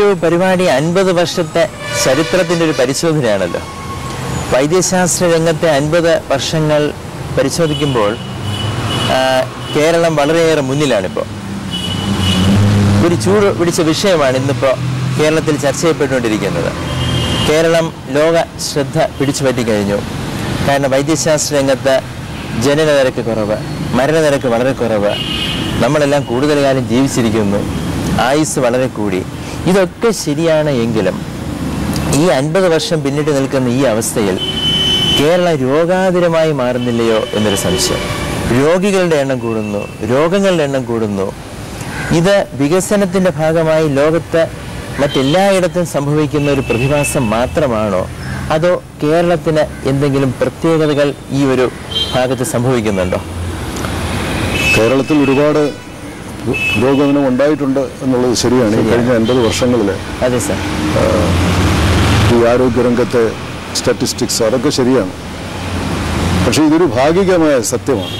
ഒരു പരിപാടി അൻപത് വർഷത്തെ ചരിത്രത്തിൻ്റെ ഒരു പരിശോധനയാണല്ലോ വൈദ്യശാസ്ത്ര രംഗത്തെ അൻപത് വർഷങ്ങൾ പരിശോധിക്കുമ്പോൾ ആ, കേരളം വളരെയേറെ മുന്നിലാണിപ്പോൾ ഒരു ചൂട് പിടിച്ച വിഷയമാണ് ഇന്നിപ്പോൾ കേരളത്തിൽ ചർച്ച ചെയ്യപ്പെട്ടുകൊണ്ടിരിക്കുന്നത് കേരളം ലോക ശ്രദ്ധ പിടിച്ചു പറ്റിക്കഴിഞ്ഞു കാരണം വൈദ്യശാസ്ത്ര രംഗത്ത് ജനന നിരക്ക് കുറവ് മരണനിരക്ക് വളരെ കുറവ് നമ്മളെല്ലാം കൂടുതൽ കാലം ജീവിച്ചിരിക്കുന്നു ആയുസ് വളരെ കൂടി ഇതൊക്കെ ശരിയാണ് എങ്കിലും ഈ അൻപത് വർഷം പിന്നിട്ട് നിൽക്കുന്ന ഈ അവസ്ഥയിൽ കേരള രോഗാതുരമായി മാറുന്നില്ലയോ എന്നൊരു സംശയം രോഗികളുടെ എണ്ണം കൂടുന്നു രോഗങ്ങളുടെ എണ്ണം കൂടുന്നു ഇത് വികസനത്തിന്റെ ഭാഗമായി ലോകത്ത് മറ്റെല്ലായിടത്തും സംഭവിക്കുന്ന ഒരു പ്രതിഭാസം മാത്രമാണോ അതോ കേരളത്തിന് എന്തെങ്കിലും പ്രത്യേകതകൾ ഈ ഒരു ഭാഗത്ത് സംഭവിക്കുന്നുണ്ടോ കേരളത്തിൽ ഒരുപാട് പു- പുരോഗമനം ഉണ്ടായിട്ടുണ്ട് എന്നുള്ളത് ശരിയാണ് ഈ കഴിഞ്ഞ അൻപത് വർഷങ്ങളിൽ അതെ സാർ ഈ ആരോഗ്യരംഗത്തെ സ്റ്റാറ്റിസ്റ്റിക്സ് അതൊക്കെ ശരിയാണ് പക്ഷേ ഇതൊരു ഭാഗികമായ സത്യമാണ്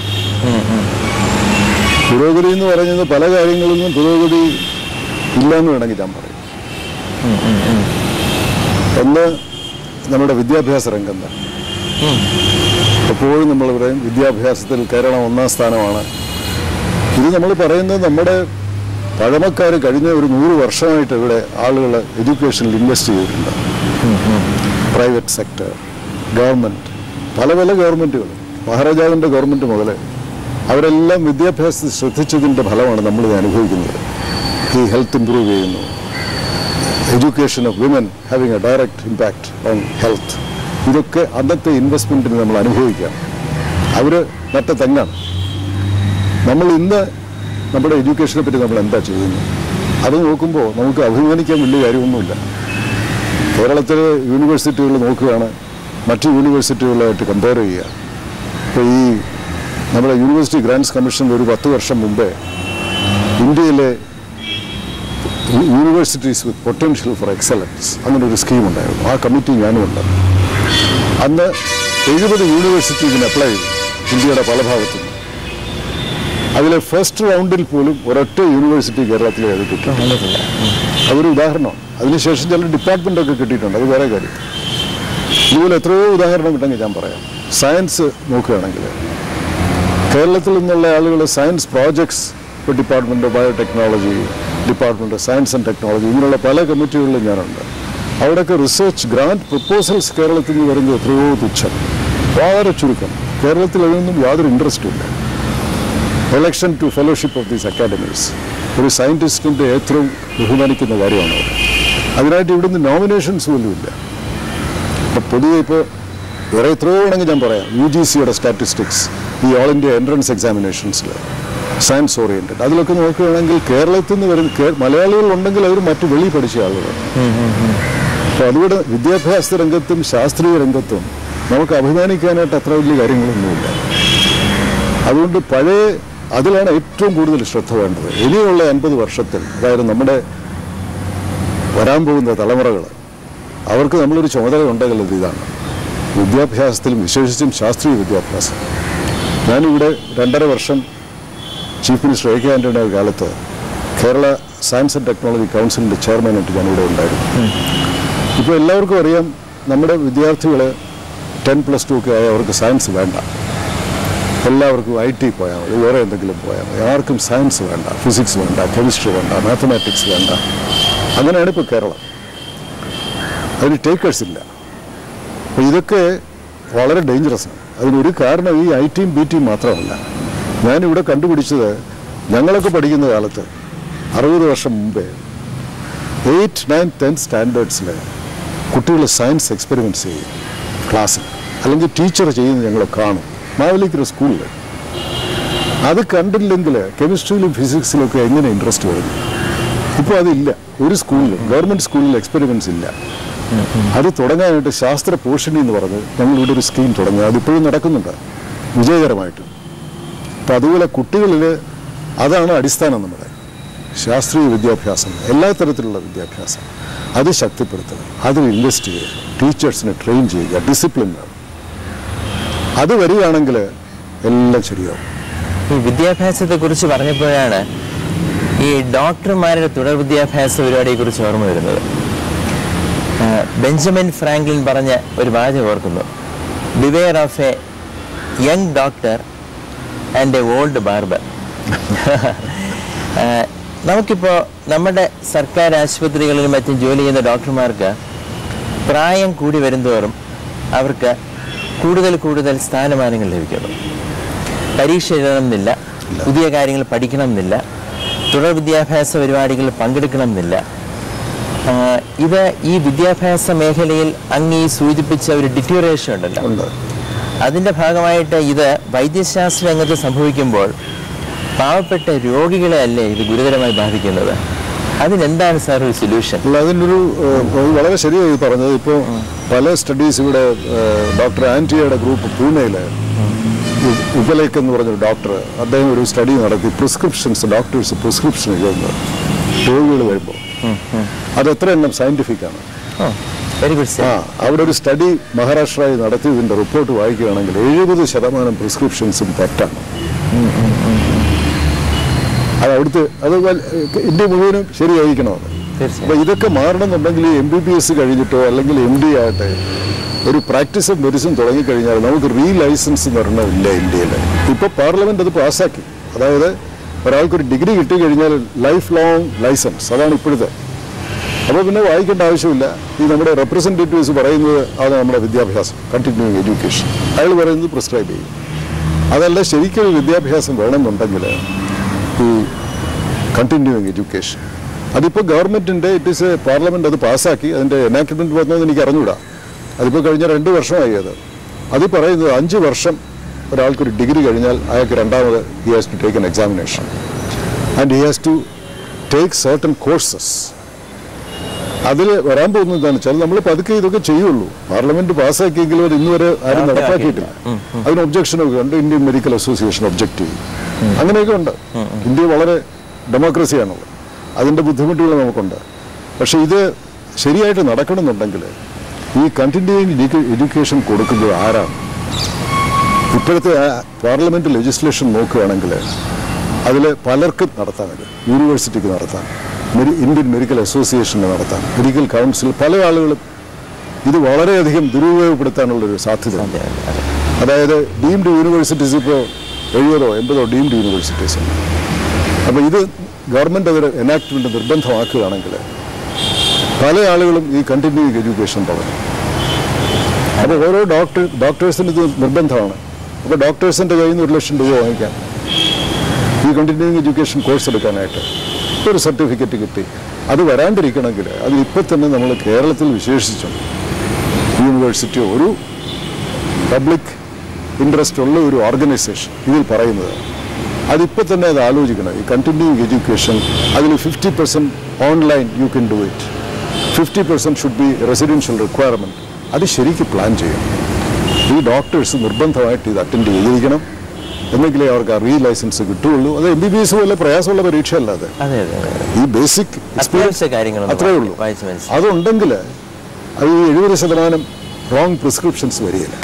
പുരോഗതി എന്ന് പറയുന്നത് പല കാര്യങ്ങളിലും പുരോഗതി ഇല്ലെന്ന് വേണമെങ്കിൽ ഞാൻ പറയും ഒന്ന് നമ്മുടെ വിദ്യാഭ്യാസ രംഗം തന്നെ എപ്പോഴും നമ്മൾ പറയും വിദ്യാഭ്യാസത്തിൽ കേരളം ഒന്നാം സ്ഥാനമാണ് ഇത് നമ്മൾ പറയുന്നത് നമ്മുടെ പഴമക്കാർ കഴിഞ്ഞ ഒരു നൂറ് വർഷമായിട്ട് ഇവിടെ ആളുകൾ എഡ്യൂക്കേഷനിൽ ഇൻവെസ്റ്റ് ചെയ്തിട്ടുണ്ട് പ്രൈവറ്റ് സെക്ടർ ഗവൺമെൻറ് പല പല ഗവൺമെൻറ്റുകൾ മഹാരാജാവിൻ്റെ ഗവൺമെൻറ് മുതൽ അവരെല്ലാം വിദ്യാഭ്യാസത്തിൽ ശ്രദ്ധിച്ചതിൻ്റെ ഫലമാണ് നമ്മളിത് അനുഭവിക്കുന്നത് ഈ ഹെൽത്ത് ഇമ്പ്രൂവ് ചെയ്യുന്നു education of women having a direct impact on health ഇതൊക്കെ അന്നത്തെ ഇൻവെസ്റ്റ്മെൻറ്റിന് നമ്മൾ അനുഭവിക്കാം അവർ നട്ട തെങ്ങാണ് നമ്മൾ ഇന്ന് നമ്മുടെ എഡ്യൂക്കേഷനെ പറ്റി നമ്മൾ എന്താ ചെയ്യുന്നത് അത് നോക്കുമ്പോൾ നമുക്ക് അഭിമാനിക്കാൻ വലിയ കാര്യമൊന്നുമില്ല കേരളത്തിലെ യൂണിവേഴ്സിറ്റികൾ നോക്കുകയാണ് മറ്റ് യൂണിവേഴ്സിറ്റികളുമായിട്ട് കമ്പയർ ചെയ്യുക ഇപ്പോൾ ഈ നമ്മുടെ യൂണിവേഴ്സിറ്റി ഗ്രാൻഡ്സ് കമ്മീഷൻ ഒരു പത്ത് വർഷം മുമ്പേ ഇന്ത്യയിലെ universities with potential for excellence അങ്ങനെ ഒരു സ്കീം ഉണ്ടായിരുന്നു ആ കമ്മിറ്റി ഞാനും ഉണ്ട് അന്ന് എഴുപത് യൂണിവേഴ്സിറ്റി ഇതിന് അപ്ലൈ ചെയ്തു ഇന്ത്യയുടെ പല ഭാഗത്തു നിന്നും അതിലെ ഫസ്റ്റ് റൗണ്ടിൽ പോലും ഒരൊറ്റ യൂണിവേഴ്സിറ്റി കേരളത്തിലെ അത് കിട്ടി വന്നിട്ടില്ല അതൊരു ഉദാഹരണമാണ് അതിനുശേഷം ചില ഡിപ്പാർട്ട്മെൻ്റ് ഒക്കെ കിട്ടിയിട്ടുണ്ട് അത് വേറെ കാര്യം ഇതുപോലെ എത്രയോ ഉദാഹരണം കിട്ടുമെങ്കിൽ ഞാൻ പറയാം സയൻസ് നോക്കുകയാണെങ്കിൽ കേരളത്തിൽ നിന്നുള്ള ആളുകൾ സയൻസ് പ്രോജക്ട്സ് ഇപ്പോൾ department of biotechnology department of science and technology ഇങ്ങനെയുള്ള പല കമ്മിറ്റികളിലും ഞാനുണ്ട് അവിടെയൊക്കെ റിസർച്ച് ഗ്രാൻഡ് പ്രപ്പോസൽസ് കേരളത്തിൽ നിന്ന് വരുന്നത് എത്രയോ തുച്ഛം വളരെ ചുരുക്കം കേരളത്തിൽ അതിനൊന്നും യാതൊരു ഇൻട്രസ്റ്റും ഇല്ല election to fellowship of these academies ഒരു സയൻറ്റിസ്റ്റിൻ്റെ ഏറ്റവും ബഹുമാനിക്കുന്ന കാര്യമാണ് അവിടെ അതിനായിട്ട് ഇവിടുന്ന് നോമിനേഷൻസ് പോലും ഇല്ല അപ്പോൾ പൊതുവെ ഇപ്പോൾ വേറെ എത്രയോ വേണമെങ്കിൽ ഞാൻ പറയാം യു ജി സിയുടെ സ്റ്റാറ്റിസ്റ്റിക്സ് ഈ ഓൾ ഇന്ത്യ എൻട്രൻസ് എക്സാമിനേഷൻസിൽ സയൻസ് ഓറിയൻറ്റഡ് അതിലൊക്കെ നോക്കുകയാണെങ്കിൽ കേരളത്തിൽ നിന്ന് വരുന്ന കേ- മലയാളികൾ ഉണ്ടെങ്കിൽ അവർ മറ്റു വെളി പഠിച്ച ആളുകളാണ് അപ്പോൾ അതുകൊണ്ട് വിദ്യാഭ്യാസ രംഗത്തും ശാസ്ത്രീയ രംഗത്തും നമുക്ക് അഭിമാനിക്കാനായിട്ട് അത്ര വലിയ കാര്യങ്ങളൊന്നുമില്ല അതുകൊണ്ട് പഴയ അതിലാണ് ഏറ്റവും കൂടുതൽ ശ്രദ്ധ വേണ്ടത് ഇനിയുള്ള അൻപത് വർഷത്തിൽ അതായത് നമ്മുടെ വരാൻ പോകുന്ന തലമുറകൾ അവർക്ക് നമ്മളൊരു ചുമതല ഉണ്ടെങ്കിൽ ഇത് ഇതാണ് വിദ്യാഭ്യാസത്തിലും വിശേഷിച്ചും ശാസ്ത്രീയ വിദ്യാഭ്യാസം ഞാനിവിടെ രണ്ടര വർഷം ചീഫ് മിനിസ്റ്റർ എ കെ ആൻ്റണിയുടെ കാലത്ത് കേരള സയൻസ് ആൻഡ് ടെക്നോളജി കൗൺസിലിൻ്റെ ചെയർമാനായിട്ട് ഞാനിവിടെ ഉണ്ടായിരുന്നു ഇപ്പോൾ എല്ലാവർക്കും അറിയാം നമ്മുടെ വിദ്യാർത്ഥികൾ ടെൻ പ്ലസ് ടു ഒക്കെ ആയ അവർക്ക് സയൻസ് വേണ്ട എല്ലാവർക്കും ഐ ടി പോയാൽ മതി വേറെ എന്തെങ്കിലും പോയാൽ മതി ആർക്കും സയൻസ് വേണ്ട ഫിസിക്സ് വേണ്ട കെമിസ്ട്രി വേണ്ട മാത്തമാറ്റിക്സ് വേണ്ട അങ്ങനെയാണ് ഇപ്പോൾ കേരളം അതിന് ടേക്കേഴ്സ് ഇല്ല അപ്പോൾ ഇതൊക്കെ വളരെ ഡേഞ്ചറസ് ആണ് അതിനൊരു കാരണം ഈ ഐ ടിയും ബി ടിയും മാത്രമല്ല ഞാനിവിടെ കണ്ടുപിടിച്ചത് ഞങ്ങളൊക്കെ പഠിക്കുന്ന കാലത്ത് അറുപത് വർഷം മുമ്പേ എയ്റ്റ് നയൻ ടെൻത്ത് സ്റ്റാൻഡേർഡ്സിൽ കുട്ടികൾ സയൻസ് എക്സ്പെരിമെൻറ്റ്സ് ചെയ്യും ക്ലാസ്സിൽ അല്ലെങ്കിൽ ടീച്ചർ ചെയ്യുന്നത് ഞങ്ങൾ കാണും മാവലിക്കര സ്കൂളിൽ അത് കണ്ടില്ലെങ്കിൽ കെമിസ്ട്രിയിലും ഫിസിക്സിലും ഒക്കെ എങ്ങനെ ഇൻട്രസ്റ്റ് വരുന്നു ഇപ്പോൾ അതില്ല ഒരു സ്കൂളിലും ഗവൺമെൻറ് സ്കൂളിൽ എക്സ്പെരിമെൻറ്റ്സ് ഇല്ല അത് തുടങ്ങാനായിട്ട് ശാസ്ത്ര പോഷണി എന്ന് പറഞ്ഞ് ഞങ്ങളിവിടെ ഒരു സ്കീം തുടങ്ങി അതിപ്പോഴും നടക്കുന്നുണ്ട് വിജയകരമായിട്ട് അപ്പം അതുപോലെ കുട്ടികളിൽ അതാണ് അടിസ്ഥാനം നമ്മുടെ ശാസ്ത്രീയ വിദ്യാഭ്യാസം എല്ലാ തരത്തിലുള്ള വിദ്യാഭ്യാസം അത് ശക്തിപ്പെടുത്തണം അതിൽ ഇൻവെസ്റ്റ് ചെയ്യുക ടീച്ചേഴ്സിനെ ട്രെയിൻ ചെയ്യുക ഡിസിപ്ലിൻ വേണം അത് വരികയാണെങ്കിൽ എല്ലാം ശരിയാവും ഈ വിദ്യാഭ്യാസത്തെ കുറിച്ച് പറഞ്ഞപ്പോഴാണ് ഈ ഡോക്ടർമാരുടെ തുടർ വിദ്യാഭ്യാസ പരിപാടിയെക്കുറിച്ച് ഓർമ്മ വരുന്നത് ആ, ബെഞ്ചമിൻ ഫ്രാങ്ക്ലിൻ പറഞ്ഞ ഒരു വാചകം ഓർക്കുന്നു beware of a young doctor and a old barber നമുക്കിപ്പോൾ നമ്മുടെ സർക്കാർ ആശുപത്രികളിലും മറ്റും ജോലി ചെയ്യുന്ന ഡോക്ടർമാർക്ക് പ്രായം കൂടി വരുന്തോറും അവർക്ക് കൂടുതൽ കൂടുതൽ സ്ഥാനമാനങ്ങൾ ലഭിക്കുന്നു പരീക്ഷ എഴുതണമെന്നില്ല പുതിയ കാര്യങ്ങൾ പഠിക്കണമെന്നില്ല തുടർ വിദ്യാഭ്യാസ പരിപാടികളിൽ പങ്കെടുക്കണമെന്നില്ല ആ, ഇത് ഈ വിദ്യാഭ്യാസ മേഖലയിൽ അങ്ങ് ഈ സൂചിപ്പിച്ച ഒരു ഡിറ്റോറേഷൻ ഉണ്ടല്ലോ ഉണ്ട് അതിന്റെ ഭാഗമായിട്ട് ഇത് വൈദ്യശാസ്ത്ര രംഗത്ത് സംഭവിക്കുമ്പോൾ പാവപ്പെട്ട രോഗികളെ അല്ലേ ഇത് ഗുരുതരമായി ബാധിക്കുന്നത് അതിനെന്താണ് സാർ ഒരു സൊല്യൂഷൻ അല്ല അതിനൊരു ഏഹ്, അത് വളരെ ശരിയായി പറഞ്ഞത് ഇപ്പോൾ പല സ്റ്റഡീസ് ഇവിടെ ഏഹ്, ഡോക്ടർ ആൻറ്റിയയുടെ ഗ്രൂപ്പ് പൂനെയിൽ ഉപലേക്ക് എന്ന് പറഞ്ഞൊരു ഡോക്ടർ അദ്ദേഹം ഒരു സ്റ്റഡി നടത്തി പ്രിസ്ക്രിപ്ഷൻസ് ഡോക്ടേഴ്സ് പ്രിസ്ക്രിപ്ഷൻ എഴുതുന്നത് രോഗികൾ വരുമ്പോൾ അത് എത്ര എണ്ണം സയന്റിഫിക് ആണ് വെരി ഗുഡ് ആ സാർ അവിടെ ഒരു സ്റ്റഡി മഹാരാഷ്ട്രയിൽ നടത്തിയതിന്റെ റിപ്പോർട്ട് വായിക്കുകയാണെങ്കിൽ എഴുപത് ശതമാനം പ്രിസ്ക്രിപ്ഷൻസും തെറ്റാണ് അത് അവിടുത്തെ അത് വൽ- ഇന്ത്യ മുഴുവനും ശരിയായിരിക്കണം അത് തീർച്ചയായും അപ്പൊ ഇതൊക്കെ മാറണമെന്നുണ്ടെങ്കിൽ എം ബി ബി എസ് കഴിഞ്ഞിട്ടോ അല്ലെങ്കിൽ എം ഡി ആകട്ടെ ഒരു പ്രാക്ടീസ് ഓഫ് മെഡിസിൻ തുടങ്ങിക്കഴിഞ്ഞാൽ നമുക്ക് റീ ലൈസൻസ് എന്ന് പറഞ്ഞാൽ ഇല്ല ഇന്ത്യയിൽ ഇപ്പൊ പാർലമെന്റ് അത് പാസ്സാക്കി അതായത് ഒരാൾക്ക് ഒരു ഡിഗ്രി കിട്ടി കഴിഞ്ഞാൽ ലൈഫ് ലോങ് ലൈസൻസ് അതാണ് ഇപ്പോഴത്തെ അപ്പോൾ പിന്നെ വായിക്കേണ്ട ആവശ്യമില്ല ഈ നമ്മുടെ റെപ്രസെൻറ്റേറ്റീവ്സ് പറയുന്നത് അത് നമ്മുടെ വിദ്യാഭ്യാസം കണ്ടിന്യൂയിങ് എഡ്യൂക്കേഷൻ അയാൾ പറയുന്നത് പ്രിസ്ക്രൈബ് ചെയ്യും അതല്ല ശരിക്കും വിദ്യാഭ്യാസം വേണമെന്നുണ്ടെങ്കിൽ ഈ കണ്ടിന്യൂയിങ് എഡ്യൂക്കേഷൻ അതിപ്പോൾ ഗവൺമെൻറ്റിൻ്റെ ഇറ്റ് ഈസ് പാർലമെൻറ്റ് അത് പാസ്സാക്കി അതിൻ്റെ എനാക്ട്മെൻറ്റ് വന്നത് എനിക്ക് അറിഞ്ഞൂടാ അതിപ്പോൾ കഴിഞ്ഞ രണ്ട് വർഷമായി അത് അത് പറയുന്നത് അഞ്ച് വർഷം ഒരാൾക്കൊരു ഡിഗ്രി കഴിഞ്ഞാൽ അയാൾക്ക് രണ്ടാമത് he has to take an examination and he has to take certain courses അതിൽ വരാൻ പോകുന്നത് എന്താണെന്ന് വെച്ചാൽ നമ്മൾ പതുക്കെ ഇതൊക്കെ ചെയ്യുള്ളൂ പാർലമെന്റ് പാസ്സാക്കിയെങ്കിലും അത് ഇന്നുവരെ ആരും നടപ്പാക്കിയിട്ടില്ല അതിന് ഒബ്ജക്ഷനൊക്കെ ഉണ്ട് ഇന്ത്യൻ മെഡിക്കൽ അസോസിയേഷൻ ഒബ്ജക്റ്റ് ചെയ്യും അങ്ങനെയൊക്കെ ഉണ്ട് ഇന്ത്യ വളരെ ഡെമോക്രസിയാണുള്ളത് അതിൻ്റെ ബുദ്ധിമുട്ടുകൾ നമുക്കുണ്ട് പക്ഷേ ഇത് ശരിയായിട്ട് നടക്കണമെന്നുണ്ടെങ്കിൽ ഈ കണ്ടിന്യൂയിങ് എഡ്യൂക്കേഷൻ കൊടുക്കുന്നത് ആരാണ് ഇപ്പോഴത്തെ പാർലമെന്റ് ലെജിസ്ലേഷൻ നോക്കുകയാണെങ്കിൽ അതിൽ പലർക്കും നടത്താം ഇത് യൂണിവേഴ്സിറ്റിക്ക് നടത്താം മെഡി- ഇന്ത്യൻ മെഡിക്കൽ അസോസിയേഷന് നടത്താം മെഡിക്കൽ കൗൺസിൽ പല ആളുകളും ഇത് വളരെയധികം ദുരുപയോഗപ്പെടുത്താനുള്ളൊരു സാധ്യതയുണ്ട് അതായത് ഡീംഡ് യൂണിവേഴ്സിറ്റീസ് ഇപ്പോൾ എഴുപതോ എൺപതോ ഡീംഡ് യൂണിവേഴ്സിറ്റീസ് ഉണ്ട് അപ്പോൾ ഇത് ഗവൺമെൻറ് അതൊരു എനാക്ട്മെൻറ്റ് നിർബന്ധമാക്കുകയാണെങ്കിൽ പല ആളുകളും ഈ കണ്ടിന്യൂയിങ് എഡ്യൂക്കേഷൻ തുടങ്ങും അപ്പോൾ ഓരോ ഡോക്ടർ ഡോക്ടേഴ്സിന് ഇത് നിർബന്ധമാണ് അപ്പോൾ ഡോക്ടേഴ്സിൻ്റെ കയ്യിൽ നിന്ന് ഒരു ലക്ഷം രൂപ വാങ്ങിക്കാം ഈ കണ്ടിന്യൂയിങ് എഡ്യൂക്കേഷൻ കോഴ്സ് എടുക്കാനായിട്ട് ഒരു സർട്ടിഫിക്കറ്റ് കിട്ടി അത് വരാണ്ടിരിക്കണമെങ്കിൽ അത് ഇപ്പോൾ തന്നെ നമ്മൾ കേരളത്തിൽ വിശേഷിച്ചും യൂണിവേഴ്സിറ്റിയോ ഒരു പബ്ലിക് ഇൻട്രസ്റ്റ് ഉള്ള ഒരു ഓർഗനൈസേഷൻ ഇതിൽ പറയുന്നത് അതിപ്പോൾ തന്നെ അത് ആലോചിക്കണം ഈ കണ്ടിന്യൂയിങ് എഡ്യൂക്കേഷൻ അതിൽ fifty percent online you can do it fifty percent should be residential requirement അത് ശരിക്കും പ്ലാൻ ചെയ്യണം ഈ ഡോക്ടേഴ്സ് നിർബന്ധമായിട്ട് ഇത് അറ്റൻഡ് ചെയ്തിരിക്കണം എന്നെങ്കിലേ അവർക്ക് ആ റീ ലൈസൻസ് കിട്ടുകയുള്ളൂ അത് എം ബി ബി എസ് പോലെ പ്രയാസമുള്ള പരീക്ഷയല്ല അത് അതെ അതെ അതെ ഈ ബേസിക് അത്യാവശ്യ കാര്യങ്ങളൊന്ന് അത്രേ ഉള്ളൂ വായിച്ച് മനസ്സിലാക്കി. അതുണ്ടെങ്കിൽ അത് ഈ എഴുപത് ശതമാനം റോങ് പ്രിസ്ക്രിപ്ഷൻസ് വരികയില്ല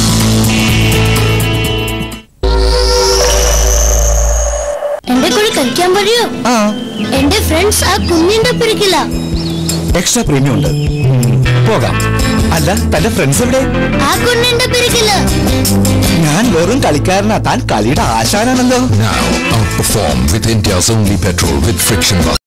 എന്റെ കൂടെ കളിക്കാൻ പറയൂ ആ എന്റെ ഫ്രണ്ട്സ് ആ കുഞ്ഞിന്റെ പിടിക്കില്ല എക്സ്ട്രാ പ്രീമിയം ഉണ്ട് പോകാം അല്ല തന്റെ ഫ്രണ്ട്സ് എവിടെ ആ കുഞ്ഞിന്റെ പിടിക്കില്ല ഞാൻ വെറും കളിക്കാരനാ താൻ കളിയുടെ ആശാനാണല്ലോ Now outperform with India's only petrol with frictionless